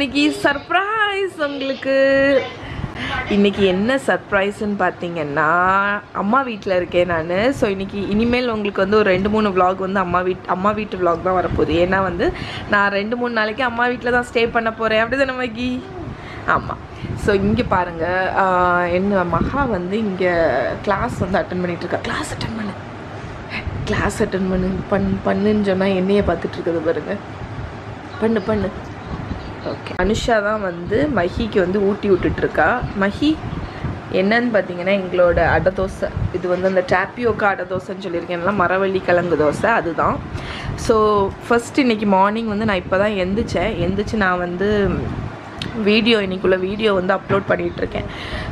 இன்னைக்கு சர்ப்ரைஸ் உங்களுக்கு இன்னைக்கு என்ன சர்ப்ரைஸ்ன்னு பார்த்தீங்கன்னா அம்மா வீட்டில் இருக்கேன் நான் ஸோ இன்னைக்கு இனிமேல் உங்களுக்கு வந்து ஒரு ரெண்டு மூணு vlog வந்து அம்மா வீட் அம்மா வீட்டு vlog தான் வரப்போகுது ஏன்னா வந்து நான் ரெண்டு மூணு நாளைக்கு அம்மா வீட்டில் தான் ஸ்டே பண்ண போகிறேன் அப்படி தானே மகி ஆமாம் ஸோ இங்கே பாருங்கள் என்ன மகா வந்து இங்கே கிளாஸ் வந்து அட்டன் பண்ணிட்டு இருக்கா கிளாஸ் அட்டன் பண்ணு கிளாஸ் அட்டன் பண்ணு பண் பண்ணுன்னு சொன்னால் என்னையே பார்த்துட்டு இருக்குது பாருங்க பண்ணு பண்ணு ஓகே அனுஷா தான் வந்து மஹிக்கு வந்து ஊட்டி விட்டுட்டு இருக்கா மஹி என்னன்னு பார்த்தீங்கன்னா எங்களோட அடை தோசை இது வந்து அந்த டேப்பியோக்கா அடை தோசைன்னு சொல்லியிருக்கேன்ல மரவள்ளி கிழங்கு தோசை அதுதான் ஸோ ஃபஸ்ட் இன்னைக்கு மார்னிங் வந்து நான் இப்போ தான் எந்திரிச்சேன் எந்திரிச்சு நான் வந்து வீடியோ இன்னைக்குள்ள வீடியோ வந்து அப்லோட் பண்ணிகிட்ருக்கேன்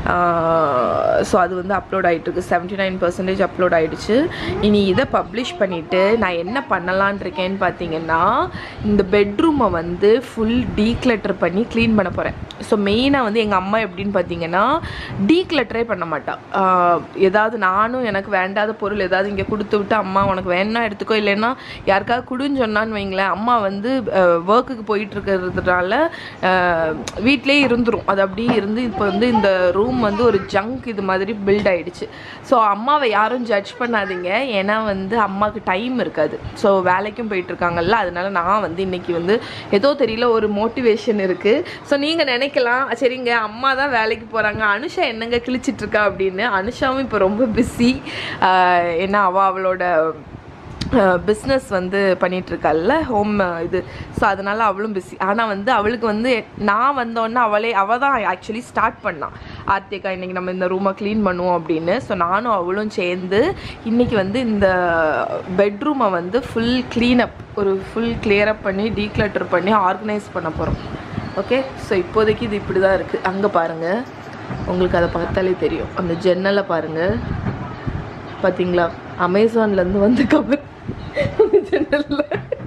ஸோ அது வந்து அப்லோட் ஆகிட்டுருக்கு செவன்ட்டி நைன் பர்சன்டேஜ் அப்லோட் ஆகிடுச்சு இனி இதை பப்ளிஷ் பண்ணிவிட்டு நான் என்ன பண்ணலான் இருக்கேன்னு பார்த்தீங்கன்னா இந்த பெட்ரூமை வந்து ஃபுல் டீக்ளட்டர் பண்ணி க்ளீன் பண்ண போகிறேன் ஸோ மெயினாக வந்து எங்கள் அம்மா எப்படின்னு பார்த்தீங்கன்னா டீக்ளட்டரே பண்ண மாட்டா ஆஹ் ஏதாவது நானும் எனக்கு வேண்டாத பொருள் ஏதாவது இங்கே கொடுத்து விட்டு அம்மா உனக்கு வேணா எடுத்துக்கோ இல்லைன்னா யாருக்காவது குடுன்னு சொன்னான்னு வைங்களேன் அம்மா வந்து ஒர்க்குக்கு போயிட்டு இருக்கிறதுனால வீட்டிலே இருந்துரும் அது அப்படியே இருந்து இப்போ வந்து இந்த ரூம் வந்து ஒரு ஜங்க் இது மாதிரி பில்ட் ஆயிடுச்சு ஸோ அம்மாவை யாரும் ஜட்ஜ் பண்ணாதீங்க ஏன்னா வந்து அம்மாவுக்கு டைம் இருக்காது ஸோ வேலைக்கும் போயிட்டு இருக்காங்கல்ல அதனால நான் வந்து இன்னைக்கு வந்து ஏதோ தெரியல ஒரு மோட்டிவேஷன் இருக்கு ஸோ நீங்க நினைக்கலாம் சரிங்க அம்மா தான் வேலைக்கு போறாங்க அனுஷா என்னங்க கிழிச்சிட்டு இருக்கா அப்படின்னு அனுஷாவும் இப்போ ரொம்ப பிஸி ஏன்னா அவ அவளோட பிஸ்னஸ் வந்து பண்ணிட்டு இருக்காள்ல ஹோம் இது ஸோ அதனால அவளும் பிஸி ஆனால் வந்து அவளுக்கு வந்து நான் வந்தோன்னே அவளே அவள் தான் ஆக்சுவலி ஸ்டார்ட் பண்ணான் ஆர்த்திகா இன்னைக்கு நம்ம இந்த ரூமை க்ளீன் பண்ணுவோம் அப்படின்னு ஸோ நானும் அவளும் சேர்ந்து இன்னைக்கு வந்து இந்த பெட்ரூமை வந்து ஃபுல் க்ளீனப் ஒரு ஃபுல் கிளியரப் பண்ணி டீக்ளட்டர் பண்ணி ஆர்கனைஸ் பண்ண போகிறோம் ஓகே ஸோ இப்போதைக்கு இது இப்படி தான் இருக்குது அங்கே பாருங்கள் உங்களுக்கு அதை பார்த்தாலே தெரியும் அந்த ஜன்னலை பாருங்கள் பார்த்தீங்களா அமேசான்லேருந்து வந்து கவர் ஜன்னலில்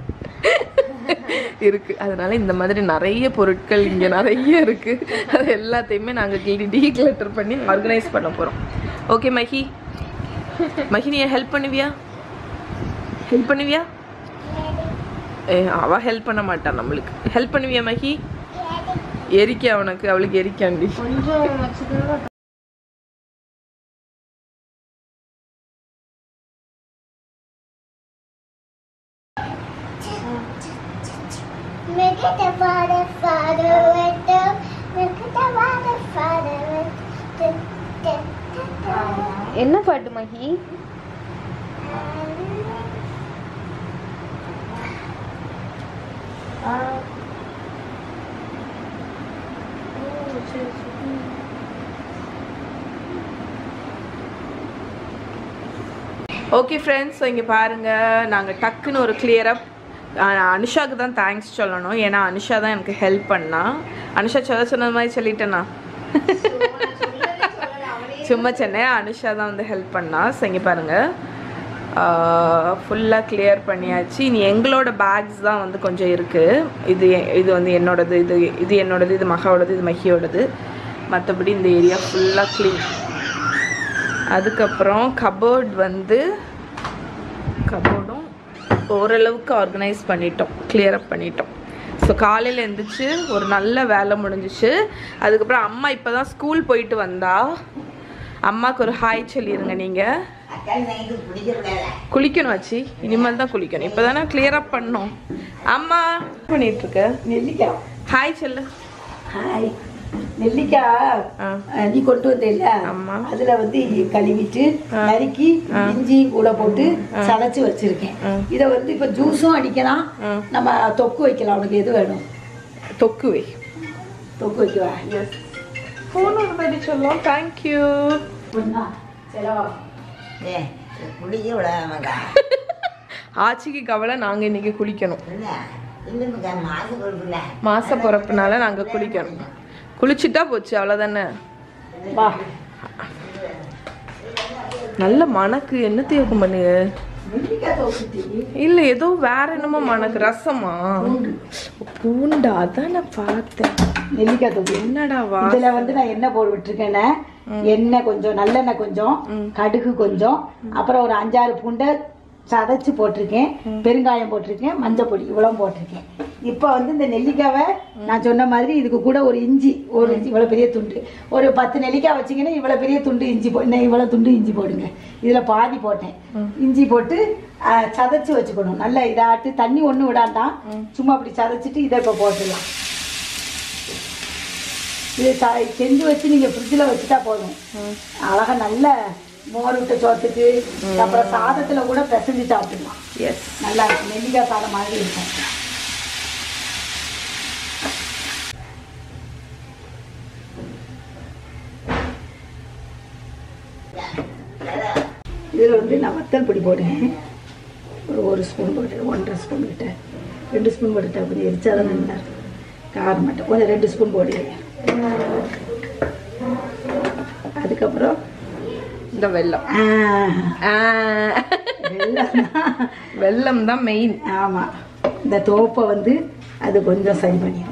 இருக்கு அதனால இந்த மாதிரி நிறைய பொருட்கள் இங்கே நிறைய இருக்கு அது எல்லாத்தையுமே நாங்கள் கிளி டீக்ளட்டர் பண்ணி ஆர்கனைஸ் பண்ண போகிறோம் ஓகே மஹி மஹி நீ ஹெல்ப் பண்ணுவியா ஹெல்ப் பண்ணுவியா ஏ அவ ஹெல்ப் பண்ண மாட்டான் நம்மளுக்கு ஹெல்ப் பண்ணுவியா மஹி எரிக்க அவனுக்கு அவளுக்கு எரிக்காண்டி Look at the father, father with the. Look at the father, father with the. the, the, the. என்ன பாட்டு மகி ஓகே ஃப்ரெண்ட்ஸ் ஸோ இங்கே பாருங்கள் நாங்கள் டக்குன்னு ஒரு கிளியராக அனுஷாவுக்கு தான் தேங்க்ஸ் சொல்லணும் ஏன்னா அனுஷா தான் எனக்கு ஹெல்ப் பண்ணா அனுஷா சொல்ல சொன்னது மாதிரி சொல்லிட்டேனா சும்மா சென்னை அனுஷா தான் வந்து ஹெல்ப் பண்ணா ஸோ இங்கே பாருங்கள் ஃபுல்லாக கிளியர் பண்ணியாச்சு இனி எங்களோட பேக்ஸ் தான் வந்து கொஞ்சம் இருக்குது இது எ- இது வந்து என்னோடது இது இது என்னோடது இது மகாவோடது இது மஹியோடது மற்றபடி இந்த ஏரியா ஃபுல்லாக க்ளீன் அதுக்கப்புறம் கபோர்ட் வந்து கபோர்டும் ஓரளவுக்கு ஆர்கனைஸ் பண்ணிட்டோம் clear up பண்ணிட்டோம் ஸோ காலையில் எழுந்திரிச்சு ஒரு நல்ல வேலை முடிஞ்சிச்சு அதுக்கப்புறம் அம்மா இப்போ தான் ஸ்கூல் போயிட்டு வந்தா அம்மாவுக்கு ஒரு ஹாய் சொல்லிடுங்க நீங்கள் குளிக்கணும் ஆச்சு இனிமேல் தான் குளிக்கணும் இப்போ தானே clear up பண்ணோம் அம்மா என்ன பண்ணிட்டு இருக்க நெல்லிக்காய் ஹாய் சொல்லு ஹாய் நெல்லிக்காய் ஆ அஹ், நீ கொண்டு வந்தேல்ல ஆமா. அதுல வந்து கழுவிட்டு நறுக்கி இஞ்சி கூட போட்டு சதைச்சு வச்சிருக்கேன் இத வந்து இப்ப ஜூஸும் அடிக்கலாம் நம்ம தொக்கு வைக்கலாம் உனக்கு எது வேணும் தொக்கு வை தொக்கு வைக்கவா எஸ் ஃபோன் ஒரு மாதிரி சொல்லலாம் தேங்க்யூ ஒண்ணா செலவா ஏ குளிக்க விடாமக்கா ஆச்சிக்கு கவலை நாங்கள் இன்னைக்கு குளிக்கணும் இல்ல இல்லைங்கக்கா மாசு கொடுக்கல மாச பிறப்புனால நாங்கள் குளிக்கணும் குளிச்சுட்டா போச்சு அவ்வளோதானே வா நல்ல மணக்கு என்ன தேவை பண்ணுங்க நெல்லிக்காய் தொக்குட்டி இல்லை ஏதோ வேற என்னமோ மணக்கு ரசமா பூண்டா அதான் நான் பார்த்தேன் நெல்லிக்காய் தொக்கு என்னடா வா இதுல வந்து நான் என்ன போட்டு விட்டுருக்கேன்னா எண்ணெய் கொஞ்சம் நல்லெண்ணெய் கொஞ்சம் கடுகு கொஞ்சம் அப்புறம் ஒரு அஞ்சாறு பூண்டை சதைச்சு போட்டிருக்கேன் பெருங்காயம் போட்டிருக்கேன் மஞ்சள் பொடி இவ்வளவு போட்டிருக்கேன் இப்போ வந்து இந்த நெல்லிக்காவை நான் சொன்ன மாதிரி இதுக்கு கூட ஒரு இஞ்சி ஒரு இஞ்சி இவ்வளோ பெரிய துண்டு ஒரு பத்து நெல்லிக்காய் வச்சிங்கன்னா இவ்வளோ பெரிய துண்டு இஞ்சி போ இன்னும் இவ்வளோ துண்டு இஞ்சி போடுங்க இதில் பாதி போட்டேன் இஞ்சி போட்டு ஆ, சதைச்சு வச்சுக்கணும் நல்லா இதாட்டு தண்ணி ஒன்றும் விடாண்டாம் சும்மா அப்படி சதைச்சிட்டு இதை இப்போ போட்டுடலாம் இது ச- செஞ்சு வச்சு நீங்கள் ஃப்ரிட்ஜில் வச்சுட்டா போதும் அழகா நல்ல மோர் விட்ட சோத்துக்கு அப்புறம் சாதத்தில் கூட பிசைஞ்சு சாப்பிட்டுக்கலாம் எஸ் நல்லா இருக்கும் நெல்லிக்காய் சாதம் மாதிரி இருக்கும் இதில் வந்து நான் வத்தல் பொடி போடுவேன் ஒரு ஒரு ஸ்பூன் போட்டு ஒன்றரை ஸ்பூன் கிட்ட ரெண்டு ஸ்பூன் போட்டுட்டா கொஞ்சம் எரிச்சா தான் நல்லா இருக்கும் காரம் மட்டும் கொஞ்சம் ரெண்டு ஸ்பூன் போடுவேன் அதுக்கப்புறம் இந்த வெல்லம் ஆ, ஆ. வெல்லம் தான் வெல்லம் தான் மெயின் ஆமாம் இந்த தோப்பை வந்து அது கொஞ்சம் சரி பண்ணிடும்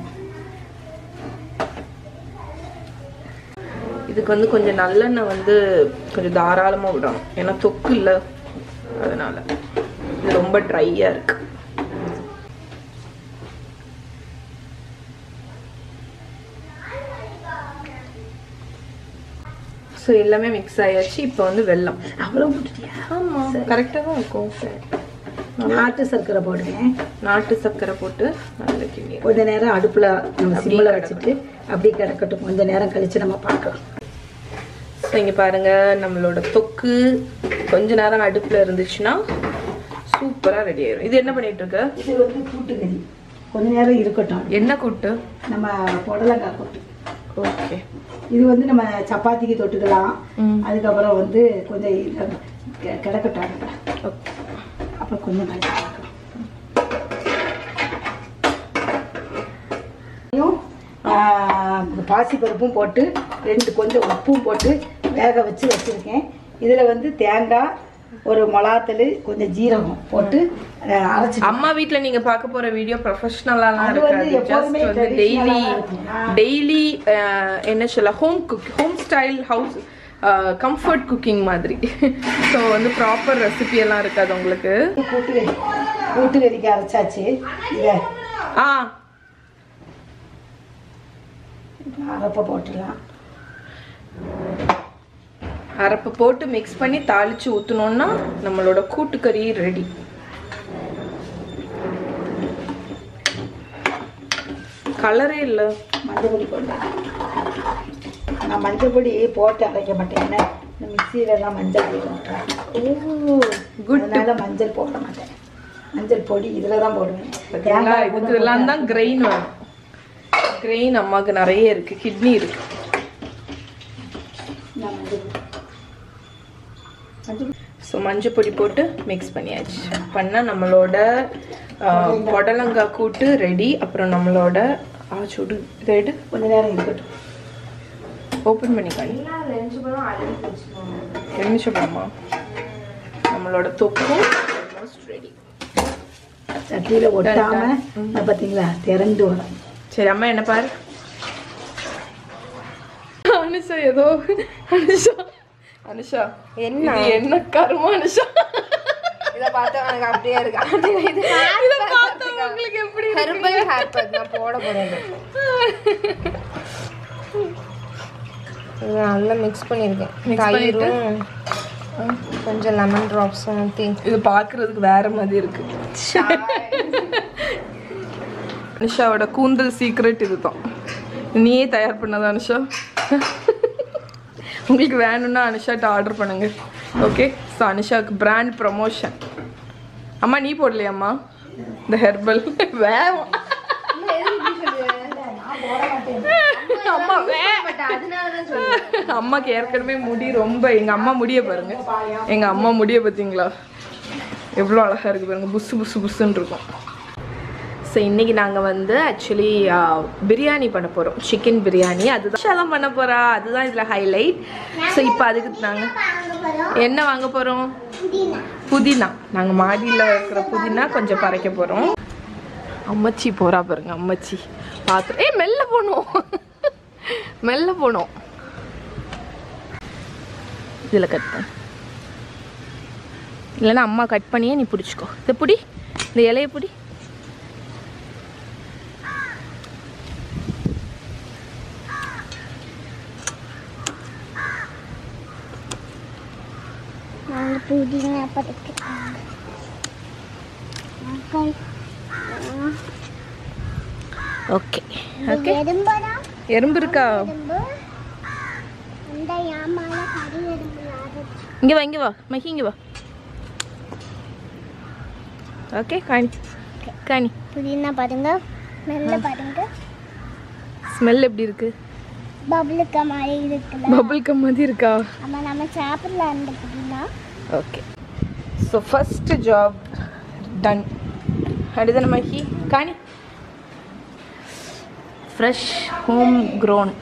இதுக்கு வந்து கொஞ்சம் நல்லெண்ணெய் வந்து கொஞ்சம் தாராளமாக விடணும் ஏன்னா தொக்கு இல்லை அதனால இது ரொம்ப ட்ரையாக இருக்கு ஸோ எல்லாமே மிக்ஸ் ஆயாச்சு இப்போ வந்து வெல்லம் அவ்வளோ போட்டுட்டியா ஆமாம் கரெக்டாக தான் இருக்கும் நாட்டு சர்க்கரை போடுவேன் நாட்டு சர்க்கரை போட்டு நல்ல கிண்டி கொஞ்ச நேரம் அடுப்பில் நம்ம சிம்மில் வச்சுட்டு அப்படியே கிடக்கட்டும் கொஞ்ச நேரம் கழிச்சு நம்ம பார்க்கலாம் ஸோ இங்கே பாருங்க நம்மளோட தொக்கு கொஞ்ச நேரம் அடுப்பில் இருந்துச்சுன்னா சூப்பராக ரெடி ஆயிடும் இது என்ன பண்ணிட்டு இருக்க இது வந்து கூட்டுக்கறி கொஞ்ச நேரம் இருக்கட்டும் என்ன கூட்டு நம்ம புடலங்காய் கூட்டு ஓகே இது வந்து நம்ம சப்பாத்திக்கு தொட்டுக்கலாம் ம். அதுக்கப்புறம் வந்து கொஞ்சம் இது கி- கிடக்கட்டும் அடுப்பில் ஓகே அப்புறம் கொஞ்சம் கழிச்சு பார்க்கலாம் பாசி பருப்பும் போட்டு ரெண்டு கொஞ்சம் உப்பும் போட்டு வேக வச்சு வச்சுருக்கேன் இதில் வந்து தேங்காய் ஒரு மிளகாத்தூள் கொஞ்சம் ஜீரகம் போட்டு அஹ், அரைச்சி அம்மா வீட்ல நீங்க பார்க்க போற வீடியோ ப்ரொஃபஷனலாலாம் அது வந்து இருக்காது ஜஸ்ட் எப்போதுமே வந்து traditional டெய்லி ஆ தான் இருக்கும். ஆ. டெய்லி என்ன சொல்ல home cook home style house comfort cooking மாதிரி ஸோ வந்து ப்ராப்பர் ரெசிபி எல்லாம் இருக்காது உங்களுக்கு கூட்டு கறி கூட்டு கறிக்கு அரைச்சாச்சு இதை ஆ அரைப்பை போட்டுடலாம் அரப்பு போட்டு மிக்ஸ் பண்ணி தாளிச்சு ஊத்துனோம்னா நம்மளோட கூட்டுக்கறி ரெடி கலரே இல்லை மஞ்சள் பொடி போடுறேன் நான் மஞ்சள் பொடி போட்டு அரைக்க மாட்டேன் ஏன்னா இந்த மிக்சியிலலாம் மஞ்சள் பொடி போட்டுறேன் ஓ குட் அதனால மஞ்சள் போட மாட்டேன் மஞ்சள் பொடி இதில் தான் போடுவேன் தேங்காய் கூட இதுக்கெல்லாம் தான் கிரெயின் வேணும் கிரெயின் அம்மாவுக்கு நிறைய இருக்கு கிட்னி இருக்கு நான் மஞ்சள் பொடி. மஞ்சள் பொடி. ஸோ மஞ்சள் பொடி போட்டு மிக்ஸ் பண்ணியாச்சு பண்ணால் நம்மளோட ஆஹ், புடலங்காய் கூட்டு ரெடி அப்புறம் நம்மளோட ஆ சுடு இதை எடு கொஞ்ச நேரம் இருக்கட்டும் ஓப்பன் பண்ணி காணி தெரிஞ்சுப்போமா நம்மளோட தொக்கும் ரெடி சட்டியில் ஒட்டாம நான் பார்த்தீங்களா திரண்டு வரும் சரி அம்மா என்ன பாரு அனுஷா ஏதோ அனுஷா அனுஷா என்ன? இது என்ன கரும அனுஷா இத பார்த்தா எனக்கு அப்படியே இருக்கு இது இத பார்த்தா உங்களுக்கு எப்படி இருக்கு? ஹெர்பல் ஹேர் பேக் நான் போட போறேன் இது நல்லா மிக்ஸ் பண்ணியிருக்கேன் Mix பண்ணிட்டு? தயிரும் கொஞ்சம் லெமன் ட்ராப்ஸும் ஊற்றி இது பார்க்கிறதுக்கு வேற மாதிரி இருக்கு அனுஷாவோட கூந்தல் சீக்ரெட் இதுதான் நீயே தயார் பண்ணதா அனுஷா உங்களுக்கு வேணும்னா அனுஷாட்ட ஆர்டர் பண்ணுங்க ஓகே ஸோ அனுஷாவுக்கு பிராண்ட் ப்ரமோஷன் அம்மா நீ போடலையாம்மா இந்த ஹெர்பல் வேகம் அம்மா வே அம்மாக்கு ஏற்கனவே முடி ரொம்ப எங்க அம்மா முடிய பாருங்க எங்க அம்மா முடிய பார்த்தீங்களா எவ்வளோ அழகா இருக்கு பாருங்க புசு புசு புசுன்னு இருக்கும் ஸோ இன்னைக்கு நாங்கள் வந்து ஆக்சுவலி பிரியாணி பண்ண போகிறோம் சிக்கன் பிரியாணி அதுதான் ஷாலாம் பண்ண போகிறா அதுதான் இதில் ஹைலைட் ஸோ இப்போ அதுக்கு நாங்கள் வாங்க போறோம் என்ன வாங்க போகிறோம் புதினா புதினா நாங்கள் மாடியில் இருக்கிற புதினா கொஞ்சம் பறைக்க போகிறோம் அம்மச்சி போகிறா பாருங்க அம்மச்சி பார்த்து ஏய் மெல்ல போகணும் மெல்ல போகணும் இதில் கட்டு இல்லைன்னா அம்மா கட் பண்ணியே நீ பிடிச்சிக்கோ இதை பிடி இந்த இலையை பிடி நாங்கள் புதினா படுத்துக்காங்க ஓகே ஓகே எறும்படா எறும்பு இருக்கா எறும்பு அந்த யாமால கறி எறும்பு யாரும் இங்கே வா இங்கே வா மகி இங்கே வா ஓகே காணி காணி புதினா பாருங்க மெல்ல பாருங்க ஸ்மெல் எப்படி இருக்கு பப்ளுக்க மாதிரி இருக்குல்ல பபுள் கம் மாதிரி இருக்கா ஆமா நம்ம சாப்பிடலாம் அந்த புதினா okay so first job done அடுத்த மகி காணி ஃப்ரெஷ் ஹோம் க்ரோன்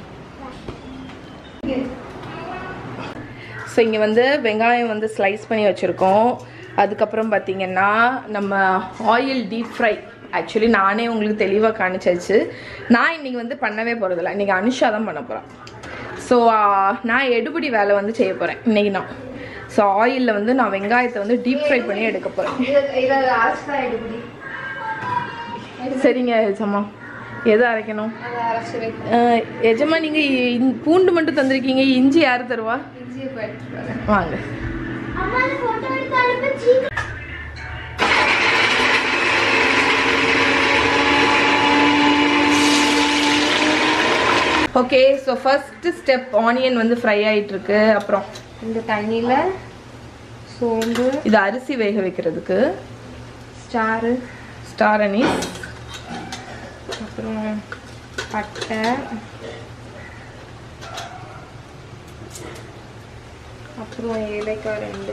ஸோ இங்கே வந்து வெங்காயம் வந்து ஸ்லைஸ் பண்ணி வச்சுருக்கோம் அதுக்கப்புறம் பார்த்தீங்கன்னா நம்ம ஆயில் டீப் ஃப்ரை ஆக்சுவலி நானே உங்களுக்கு தெளிவாக காணிச்சாச்சு நான் இன்றைக்கி வந்து பண்ணவே போகிறதில்ல இன்றைக்கி அனுஷா தான் பண்ண போகிறேன் ஸோ நான் எடுபடி வேலை வந்து செய்ய போகிறேன் இன்றைக்கி நான் ஸோ ஆயிலில் வந்து நான் வெங்காயத்தை வந்து டீப் ஃப்ரை பண்ணி எடுக்க போகிறேன் சரிங்க எஜமா எது அரைக்கணும் அஹ், எஜமா நீங்கள் பூண்டு மட்டும் தந்திருக்கீங்க இஞ்சி யார் தருவா வாங்க அம்மா போட்டோ எடுத்து அனுப்பிச்சு okay so first step onion வந்து ஃப்ரை ஆயிட்டு இருக்கு அப்புறம் இந்த தண்ணியில் சோம்பு இது அரிசி வேக வைக்கிறதுக்கு ஸ்டாரு ஸ்டார் அனீஸ் அப்புறம் பட்டை அப்புறம் ஏலக்காய் ரெண்டு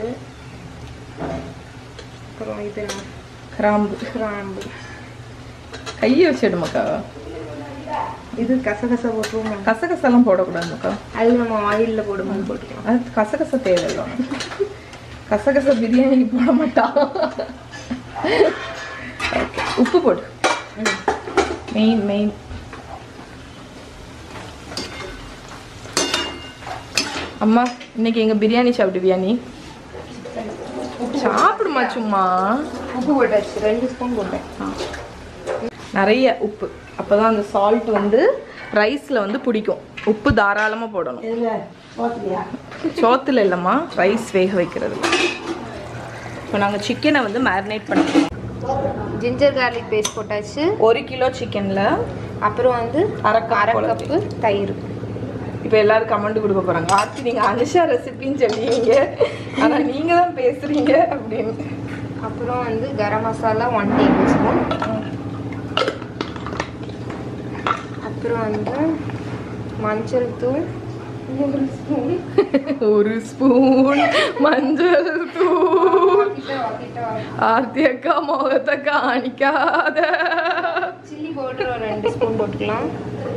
அப்புறம் இது கிராம்பு கிராம்பு கையை வச்சிடுமாக்கா இது கசகச போட்டுருவோம் கசகசெல்லாம் போடக்கூடாதுமாக்கா அது நம்ம ஆயிலில் போடும்போது போட்டுக்கலாம் அது கசகச தேவையில்லை கசகச பிரியாணிக்கு போட மாட்டான் Okay, உப்பு போடு மெயின் மெயின் அம்மா இன்னைக்கு எங்க பிரியாணி சாப்பிடுவியா நீ சாப்பிடுமா சும்மா உப்பு போட்டாச்சு ரெண்டு ஸ்பூன் போட்டேன் நிறைய உப்பு அப்பதான் அந்த சால்ட் வந்து ரைஸ்ல வந்து பிடிக்கும் உப்பு தாராளமா போடணும் இதுல ஓகேயா சோத்துல இல்லைம்மா ரைஸ் வேக வைக்கிறது இப்போ நாங்கள் சிக்கனை வந்து மேரினேட் பண்ணிக்கிறோம் ஜிஞ்சர் கார்லிக் பேஸ்ட் போட்டாச்சு ஒரு கிலோ சிக்கனில் அப்புறம் வந்து அரை cup அரை குழம்பு. கப்பு தயிர் இப்போ எல்லாரும் கமெண்ட் கொடுக்க போகிறாங்க ஆர்த்தி நீங்கள் அனுஷா ரெசிபின்னு சொல்லுவீங்க ஆனால் நீங்கள் தான் பேசுகிறீங்க அப்படின்னு அப்புறம் வந்து garam masala one tablespoon அப்புறம் வந்து மஞ்சள் தூள் ஒரு ஸ்பூன் ஒரு ஸ்பூன் மஞ்சள் தூள் ஆர்த்தி அக்கா முகத்தை காணிக்காத சில்லி பவுடர் ஒரு ரெண்டு ஸ்பூன் போட்டுக்கலாம்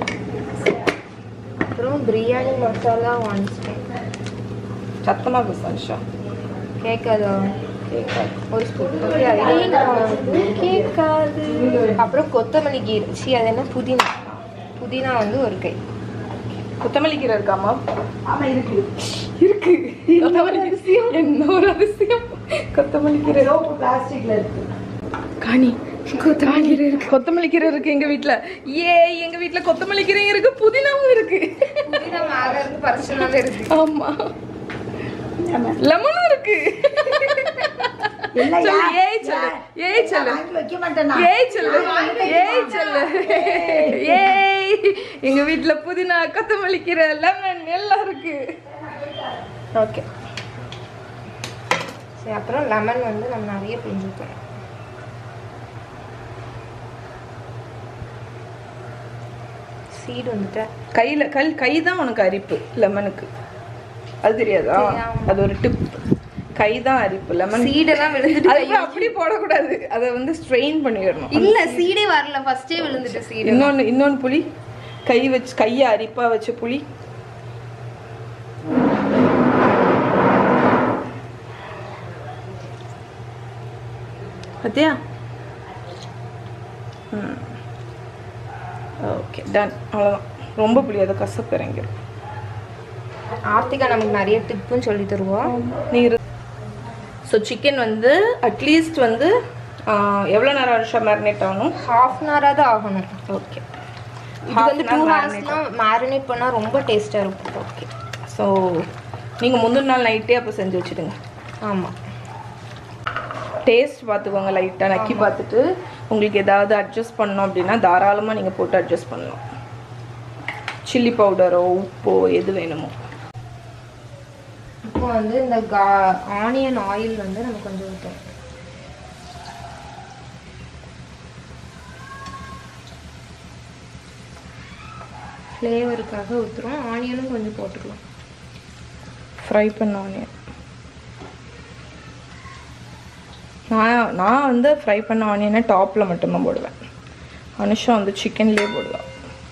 அப்புறம் பிரியாணி மசாலா ஒன் ஸ்பூன் சத்தமாக பேச அனுஷா கேட்காதா கேட்காது ஒரு ஸ்பூன் ஓகே அது கேட்காது அப்புறம் கொத்தமல்லி கீரை சி அது என்ன புதினா புதினா வந்து ஒரு கை கொத்தமல்லி கீரை இருக்காமா ஆமா இருக்கு இருக்கு கொத்தமல்லி அதிசயம் என்ன ஒரு அதிசயம் கொத்தமல்லி கீரை சோப்பு பிளாஸ்டிக்ல இருக்கு காணி கொத்தமல்லி கீரை இருக்கு கொத்தமல்லி கீரை இருக்கு எங்க வீட்ல ஏ எங்க வீட்ல கொத்தமல்லி கீரையும் இருக்கு புதினாவும் இருக்கு புதினா மேல இருந்து பறிச்சனால இருக்கு ஆமா ஆமா. லெமனும் இருக்கு இல்லையா? சொல்லு ஏய் சொல்லு ஏய் சொல்லு நான் வாங்கி வைக்க மாட்டேனா ஏய் சொல்லு ஏய் சொல்லு ஏய் எங்க வீட்ல புதினா கொத்தமல்லி கீரை லெமன் எல்லாம் இருக்கு ஓகே சரி அப்புறம் லெமன் வந்து நம்ம நிறைய பிழிஞ்சுக்கணும் சீடு வந்துட்டு கையில கல் கை தான் உனக்கு அரிப்பு லெமனுக்கு அது தெரியாதா தெரியாம. அது ஒரு டிப் கை தான் அரிப்பு லெமன் சீடெல்லாம் விழுந்துட்டு அதுக்கு அப்படி போடக்கூடாது அதை வந்து ஸ்ட்ரெயின் பண்ணிடணும் இல்ல சீடே வரல ஃபர்ஸ்டே விழுந்துட்டு சீடு இன்னொன்னு இன்னொன்னு புளி கை வச்சு கையை அரிப்பா வச்ச புளி பார்த்தியா ஓகே டன் அவ்வளோதான் ரொம்ப புளியாத கசப்பு இறங்கிடும் ஆர்த்திகா நமக்கு நிறைய டிப்பும் சொல்லி தருவோம் நீ ஸோ சிக்கன் வந்து அட்லீஸ்ட் வந்து எவ்வளோ நேரம் வருஷம் மேரினேட் ஆகணும் ஹாஃப் அன் ஹவராக தான் ஆகணும் ஓகே இது வந்து டூ ஹவர்ஸ்லாம் மேரினேட் பண்ணால் ரொம்ப டேஸ்ட்டாக இருக்கும் ஓகே ஸோ நீங்கள் முந்தின நாள் நைட்டே அப்போ செஞ்சு வச்சுடுங்க ஆமாம் டேஸ்ட் பார்த்துக்கோங்க லைட்டாக நக்கி பார்த்துட்டு உங்களுக்கு ஏதாவது அட்ஜஸ்ட் பண்ணோம் அப்படின்னா தாராளமாக நீங்கள் போட்டு அட்ஜஸ்ட் பண்ணலாம் சில்லி பவுடரோ உப்போ எது வேணுமோ இப்போ வந்து இந்த கா ஆனியன் ஆயில் வந்து நம்ம கொஞ்சம் ஊற்றணும் ஃப்ளேவருக்காக ஊற்றுறோம் ஆனியனும் கொஞ்சம் போட்டுக்கலாம் ஃப்ரை பண்ண ஆனியன் நான் நான் வந்து ஃப்ரை பண்ண ஆனியனை டாப்பில் மட்டும்தான் போடுவேன் அனுஷா வந்து சிக்கன்லேயே போடுவேன்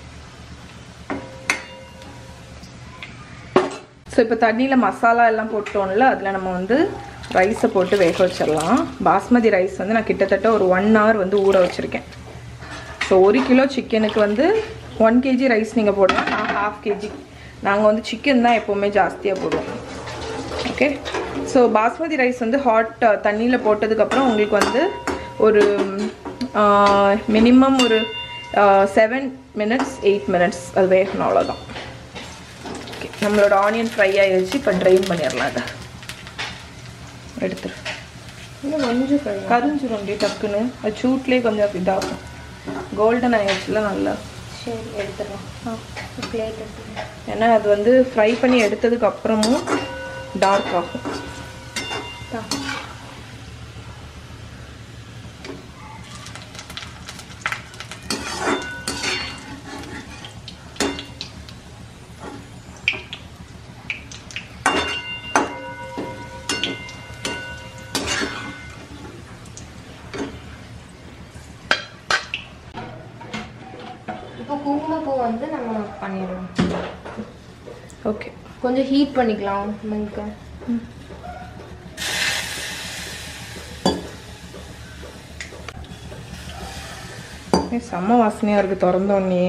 ஸோ இப்போ தண்ணியில் மசாலா எல்லாம் போட்டோம்ல அதில் நம்ம வந்து ரைஸை போட்டு வேக வச்சிடலாம் பாஸ்மதி ரைஸ் வந்து நான் கிட்டத்தட்ட ஒரு ஒன் ஹவர் வந்து ஊற வச்சுருக்கேன் ஸோ ஒரு கிலோ சிக்கனுக்கு வந்து ஒன் கேஜி ரைஸ் நீங்கள் போடலாம் நான் ஹாஃப் கேஜி நாங்கள் வந்து சிக்கன் தான் எப்போவுமே ஜாஸ்தியாக போடுவோம் ஓகே ஸோ பாஸ்மதி ரைஸ் வந்து ஹாட் தண்ணியில் போட்டதுக்கப்புறம் உங்களுக்கு வந்து ஒரு மினிமம் ஒரு செவன் மினிட்ஸ் எயிட் மினிட்ஸ் அது வேகணும் அவ்வளோதான் ஓகே நம்மளோட ஆனியன் ஃப்ரை ஆயிடுச்சு இப்போ ட்ரைன் பண்ணிடலாம் அதை எடுத்துரு இன்னும் கொஞ்சம் ஃப்ரை கரிஞ்சிரும் அப்படியே டக்குன்னு அது சூட்லேயே கொஞ்சம் இதாகும் கோல்டன் ஆயிடுச்சுல நல்லா சரி எடுத்துடலாம் ஆ பிளேட் எடுத்துக்கலாம் ஏன்னா அது வந்து ஃப்ரை பண்ணி எடுத்ததுக்கு அப்புறமும் டார்க் ஆகும் இப்போ குங்குமப்பூ வந்து நம்ம பண்ணிடலாம் ஓகே கொஞ்சம் ஹீட் பண்ணிக்கலாம் மில்க்கு செம்ம வாசனையாக இருக்குது திறந்தோடனே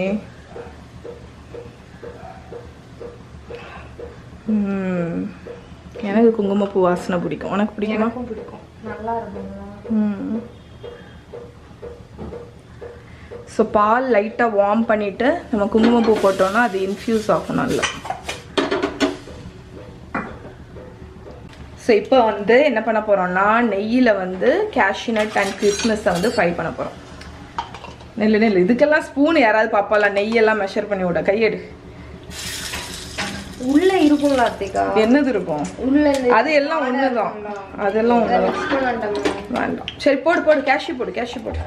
ம் எனக்கு குங்குமப்பூ வாசனை பிடிக்கும் உனக்கு பிடிக்குமா எனக்கும் பிடிக்கும் நல்லா இருக்குங்களா ம் ஸோ பால் லைட்டாக வார்ம் பண்ணிவிட்டு நம்ம குங்குமப்பூ போட்டோம்னா அது இன்ஃப்யூஸ் ஆகும் நல்லா ஸோ இப்போ வந்து என்ன பண்ண போகிறோம்னா நெய்யில் வந்து கேஷ்யூநட் அண்ட் கிறிஸ்மஸை வந்து ஃப்ரை பண்ண போகிறோம் நெல் நெல் இதுக்கெல்லாம் ஸ்பூன் யாராவது பாப்பால நெய்யெல்லாம் மெஷர் பண்ணி விட கையெடு உள்ள இருக்குங்களா அத்திகா என்னது இருக்கும் உள்ள இந்த அது எல்லாம் ஒண்ணுதான் அதெல்லாம் ஒண்ணுதான் மிக்ஸ் பண்ண வேண்டாமா வேண்டாம் சரி போடு போடு கேஷ்யூ போடு கேஷ்யூ போடு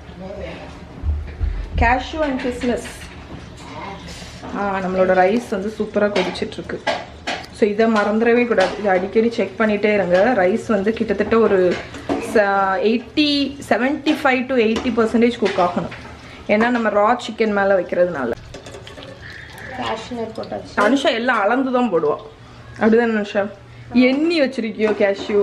கேஷ்யூ அண்ட் கிறிஸ்மஸ் ஆ நம்மளோட ரைஸ் வந்து சூப்பராக கொதிச்சிட்ருக்கு ஸோ இதை மறந்துடவே கூடாது இதை அடிக்கடி செக் பண்ணிகிட்டே இருங்க ரைஸ் வந்து கிட்டத்தட்ட ஒரு eighty seventy five to eighty percentage cook ஆகணும் ஏன்னா நம்ம ரா சிக்கன் மேலே வைக்கிறதுனால கேஷ்னர் போட்டாச்சு அனுஷா எல்லாம் அளந்து தான் போடுவான் அப்படிதான் அனுஷா எண்ணி வச்சிருக்கியோ கேஷ்யூ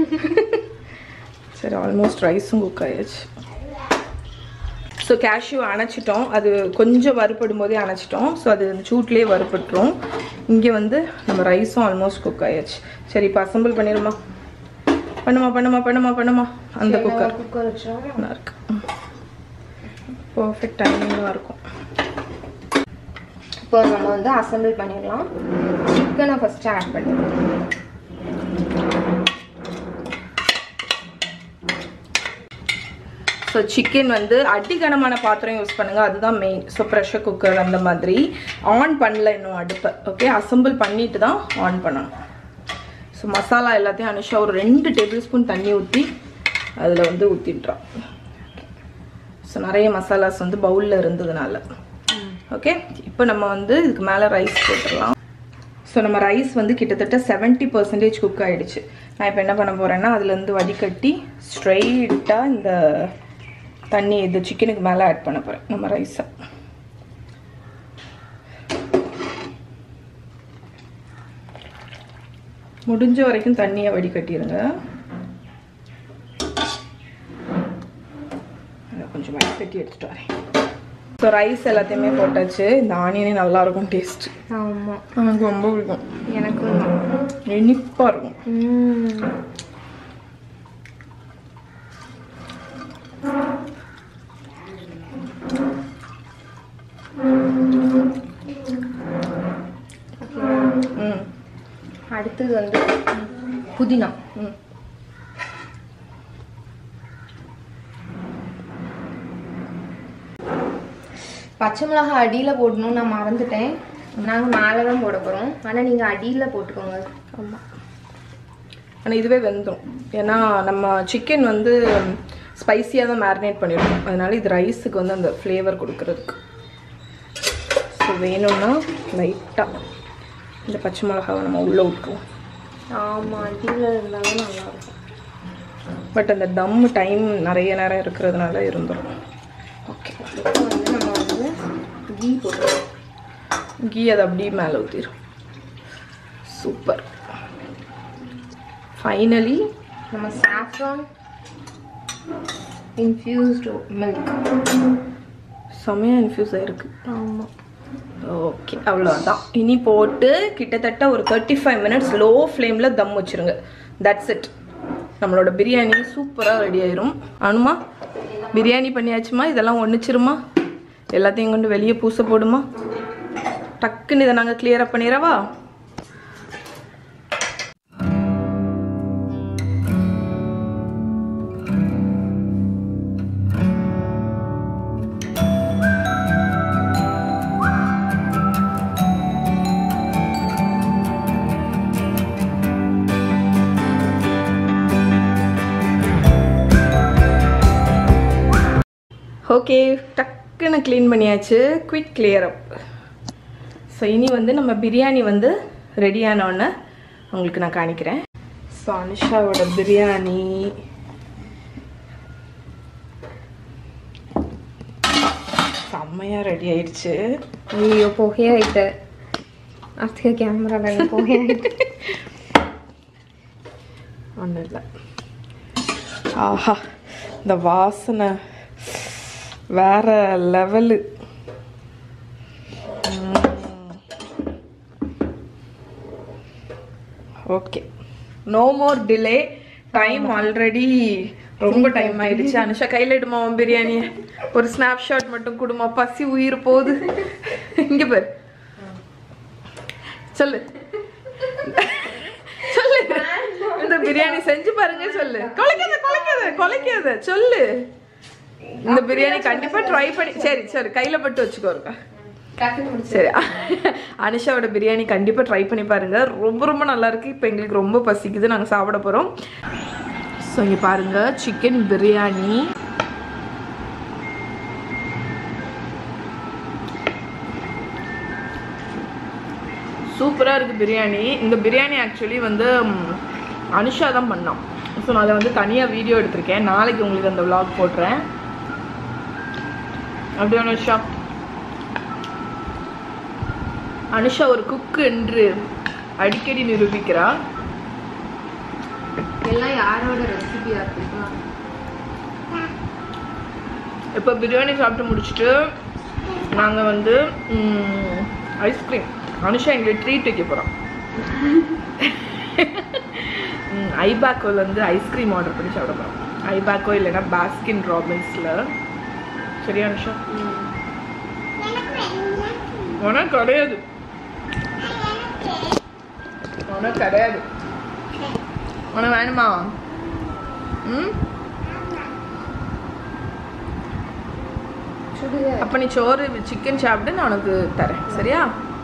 சரி ஆல்மோஸ்ட் ரைஸும் குக் ஆயாச்சு ஸோ கேஷ்யூ அணைச்சிட்டோம் அது கொஞ்சம் வறுபடும் போதே அணைச்சிட்டோம் ஸோ அது அந்த சூட்லேயே வறுபட்டுரும் இங்கே வந்து நம்ம ரைஸும் ஆல்மோஸ்ட் குக் ஆயாச்சு சரி இப்போ அசம்பிள் பண்ணிடுமா பண்ணுமா பண்ணுமா பண்ணுமா பண்ணுமா அந்த குக்கர் குக்கர் வச்சோம் நல்லா இருக்கு பர்ஃபெக்ட் டைமிங்காக இருக்கும் இப்போ நம்ம வந்து அசம்பிள் பண்ணிடலாம் சிக்கனை ஃபஸ்ட்டு ஆட் பண்ணிடலாம் ஸோ சிக்கன் வந்து அடிகனமான பாத்திரம் யூஸ் பண்ணுங்க அதுதான் மெயின் ஸோ ப்ரெஷர் குக்கர் அந்த மாதிரி ஆன் பண்ணல இன்னும் அடுப்பை ஓகே அசம்பிள் பண்ணிட்டு தான் ஆன் பண்ணணும் ஸோ மசாலா எல்லாத்தையும் அனுஷா ஒரு ரெண்டு டேபிள் ஸ்பூன் தண்ணி ஊற்றி அதில் வந்து ஊற்றிட்டுறான் ஸோ நிறைய மசாலாஸ் வந்து பவுலில் இருந்ததுனால ஓகே இப்போ நம்ம வந்து இதுக்கு மேலே ரைஸ் போட்டுடலாம் ஸோ நம்ம ரைஸ் வந்து கிட்டத்தட்ட செவன்ட்டி பர்சன்டேஜ் குக் ஆகிடுச்சு நான் இப்போ என்ன பண்ண போகிறேன்னா அதுலேருந்து வடிகட்டி ஸ்ட்ரைட்டாக இந்த தண்ணி இது சிக்கனுக்கு மேலே ஆட் பண்ண போகிறேன் நம்ம ரைஸை முடிஞ்ச வரைக்கும் தண்ணியை வடிகட்டிடுங்க அதை கொஞ்சம் வடிகட்டி எடுத்துகிட்டு வரேன் ஸோ ரைஸ் எல்லாத்தையுமே போட்டாச்சு இந்த ஆனியனே நல்லா இருக்கும் டேஸ்ட் ஆமாம் எனக்கு ரொம்ப பிடிக்கும் எனக்கும் தான் இனிப்பாக இருக்கும் ம். அடுத்தது வந்து புதினா ம். பச்சை மிளகாய் அடியில் போடணும் நான் மறந்துட்டேன் நாங்கள் மேலே தான் போட போகிறோம் ஆனால் நீங்கள் அடியில் போட்டுக்கோங்க ஆமாம் ஆனால் இதுவே வெந்துடும் ஏன்னா நம்ம சிக்கன் வந்து ஸ்பைசியாக தான் மேரினேட் பண்ணியிருக்கோம் அதனால இது ரைஸுக்கு வந்து அந்த ஃப்ளேவர் கொடுக்கறதுக்கு ஸோ வேணும்னா லைட்டாக இந்த பச்சை மிளகாவை நம்ம உள்ளே விட்டுருவோம் ஆமாம் அடியில் இருந்தாலும் நல்லாயிருக்கும் பட் அந்த தம் டைம் நிறைய நேரம் இருக்கிறதுனால இருந்துடும் ஓகே இப்போ வந்து நம்ம வந்து கீ போட்டுருவோம் கீ அதை அப்படியே மேலே ஊற்றிடும் சூப்பர் ஃபைனலி நம்ம சாஃப்ரான் இன்ஃப்யூஸ்டு மில்க் செமையாக இன்ஃப்யூஸ் ஆயிருக்கு ஆமாம் ஓகே அவ்வளோதான் இனி போட்டு கிட்டத்தட்ட ஒரு தேர்ட்டி ஃபைவ் மினிட்ஸ் லோ ஃப்ளேமில் தம் வச்சுருங்க தட்ஸ் இட் நம்மளோட பிரியாணி சூப்பராக ரெடி ஆயிரும் அனுமா பிரியாணி பண்ணியாச்சுமா இதெல்லாம் ஒன்றுச்சிருமா எல்லாத்தையும் கொண்டு வெளியே பூச போடுமா டக்குன்னு இதை நாங்கள் கிளியரப் பண்ணிடவா ஓகே டக்குன்னு க்ளீன் பண்ணியாச்சு குவிக் கிளியர் அப் ஸோ இனி வந்து நம்ம பிரியாணி வந்து ரெடி ஆனோடனே உங்களுக்கு நான் காணிக்கிறேன் ஸோ அனுஷாவோட பிரியாணி செம்மையாக ரெடி ஆயிடுச்சு ஐயோ புகையாயிட்ட அடுத்த கேமராவில் புகையாயிட்டு ஒன்றும் இல்லை ஆஹா இந்த வாசனை வேற level okay no more delay time already ரொம்ப டைம் ஆயிடுச்சு அனுஷா கையில் எடுமா உன் பிரியாணியை ஒரு ஸ்னாப்ஷாட் மட்டும் கொடுமா பசி உயிர் போகுது இங்க பாரு சொல்லு சொல்லு இந்த பிரியாணி செஞ்சு பாருங்க சொல்லு கொலைக்காத கொலைக்காத கொலைக்காத சொல்லு இந்த பிரியாணி கண்டிப்பா ட்ரை பண்ணி சரி சரி கையில பட்டு வச்சுக்கோ இருக்கா டக்குன்னு முடிச்சு சரி அனுஷாவோட பிரியாணி கண்டிப்பா ட்ரை பண்ணி பாருங்க ரொம்ப ரொம்ப நல்லா இருக்கு இப்போ எங்களுக்கு ரொம்ப பசிக்குது நாங்க சாப்பிட போறோம் ஸோ இங்க பாருங்க சிக்கன் பிரியாணி சூப்பராக இருக்குது பிரியாணி இந்த பிரியாணி ஆக்சுவலி வந்து ம், அனுஷா தான் பண்ணோம் ஸோ நான் அதை வந்து தனியாக வீடியோ எடுத்திருக்கேன் நாளைக்கு உங்களுக்கு அந்த vlog போடுறேன் அப்படியே அனுஷா அனுஷா ஒரு குக்கு என்று அடிக்கடி நிரூபிக்கிறார் எல்லாம் யாரோட ரெசிபியா இருக்குங்களா இப்போ பிரியாணி சாப்பிட்டு முடிச்சுட்டு நாங்கள் வந்து ஐஸ்கிரீம் அனுஷா எங்களுக்கு ட்ரீட் வைக்க போகிறோம் ஐபேக்கோவில் வந்து ஐஸ்கிரீம் ஆர்டர் பண்ணி சாப்பிட போகிறோம் ஐபேக்கோ இல்லைன்னா பாஸ்கின் ராபின்ஸில் சரியா அனுஷா உனக்கு கிடையாது உனக்கு கிடையாது உனக்கு வேணுமா ம் சுடுக அப்ப நீ சோறு சிக்கன் சாப்பிட்டு நான் உனக்கு தரேன் சரியா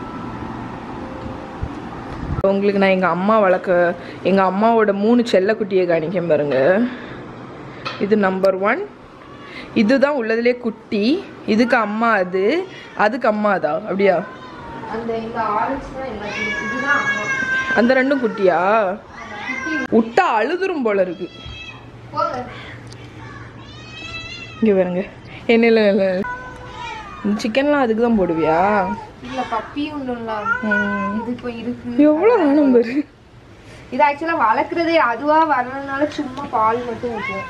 உங்களுக்கு நான் எங்கள் அம்மா வளர்க்க எங்கள் அம்மாவோட மூணு செல்லக்குட்டியை காணிக்கேன் பாருங்க இது நம்பர் ஒன் இதுதான் உள்ளதுலே குட்டி இதுக்கு அம்மா அது அதுக்கு அம்மா அதா அப்படியா அந்த இந்த ஆரஞ்சு தான் எல்லாத்தையும் இதுதான் அம்மா அந்த ரெண்டும் குட்டியா விட்டா அழுதுரும் போல இருக்கு போங்க இங்கே பாருங்க என்ன இல்லை இல்லை இந்த சிக்கன்லாம் அதுக்கு தான் போடுவியா இல்ல பப்பி ஒண்ணும்ல ம். இது இப்போ இருக்கு எவ்வளோ வேணும் பாரு இது ஆக்சுவலா வளர்க்குறதே அதுவா வரதுனால சும்மா பால் மட்டும் வைக்கும்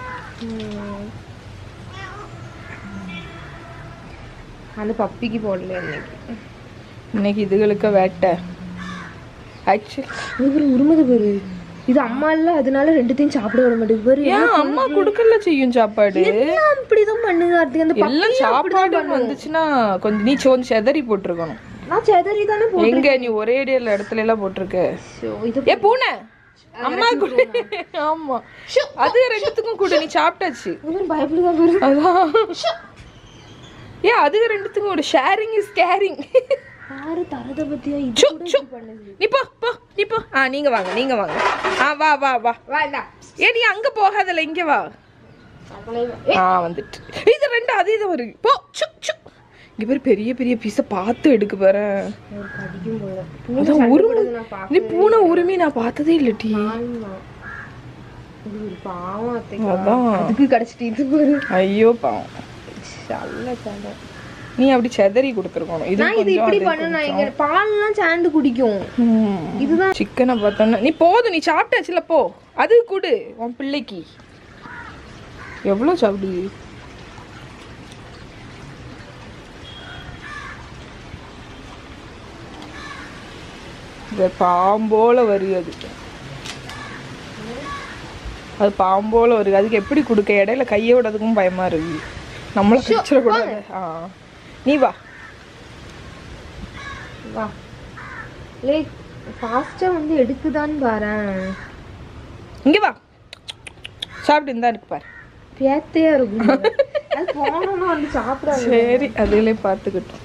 அந்த பப்பிக்கு போடல இன்னைக்கு இன்னைக்கு இதுகளுக்கு வேட்டை ஆக்சுவலி இவர் உருமது பாரு இது அம்மா இல்ல அதனால ரெண்டுத்தையும் சாப்பிட விட மாட்டேங்குது பாரு ஏன் அம்மா கொடுக்கல செய்யும் சாப்பாடு எல்லாம் அப்படிதான் பண்ணுது அது அந்த எல்லாம் பப்பியும் அப்படிதான் சாப்பாடு வந்துச்சுன்னா கொஞ்சம் நீ சோந்து செதறி போட்டிருக்கணும் நான் செதறி தானே போ எங்க நீ ஒரே அடியில் இடத்துல எல்லாம் போட்டிருக்க இது ஏ பூனை அம்மா கொடு ஆமா அது ரெண்டுத்துக்கும் கொடு நீ சாப்பிட்டாச்சு பைபிள் தான் வரும் அதான் ஏ அது ரெண்டுத்துக்கும் ஒரு ஷேரிங் இஸ் கேரிங் யாரு தரத பத்தியா இது சு சு நீ போ போ நீ போ ஆ நீங்க வாங்க நீங்க வாங்க ஆ வா வா வா வா இந்தா ஏ நீ அங்க போகாதல இங்க வா ஆ வந்துட்டு இது ரெண்டு அதே தான் வருது போ சு சு இங்க பேர் பெரிய பெரிய பீஸ பார்த்து எடுக்க போறேன் கடிக்கும் போல அதான் உருமி நான் பா நீ பூனை உரிமை நான் பார்த்ததே இல்லட்டி ஆமா இது ஒரு பாவம் அத்தை அதான் அதுக்கு கிடைச்சிட்டு இது பாரு ஐயோ பாவம் நல்ல சண்டை நீ அப்படி செதறி கொடுத்துருக்கணும் இது நான் இது கொஞ்சம் இப்படி அது பண்ண நான் எங்க பால்லாம் சேர்ந்து குடிக்கும் ம். இதுதான் சிக்கனை பார்த்தோன்னா நீ போதும் நீ சாப்பிட்டாச்சுல போ அது கொடு உன் பிள்ளைக்கு எவ்வளோ சாப்பிடு இந்த பாம்போல வருது அது அது பாம்போல வருது அதுக்கு எப்படி கொடுக்க இடையில கையை விடறதுக்கும் பயமா இருக்கு நம்மள கடிச்சிடக்கூடாது ஆ நீ வா வா லே ஃபாஸ்டா வந்து எடுக்குதான்னு பாரேன் இங்க வா சாப்பிட்டு இந்தா இருக்கு பாரு பேத்தையா இருக்கும் அது போனோம்னா வந்து சாப்பிடாது சரி அதிலே பார்த்துக்கிட்டோம்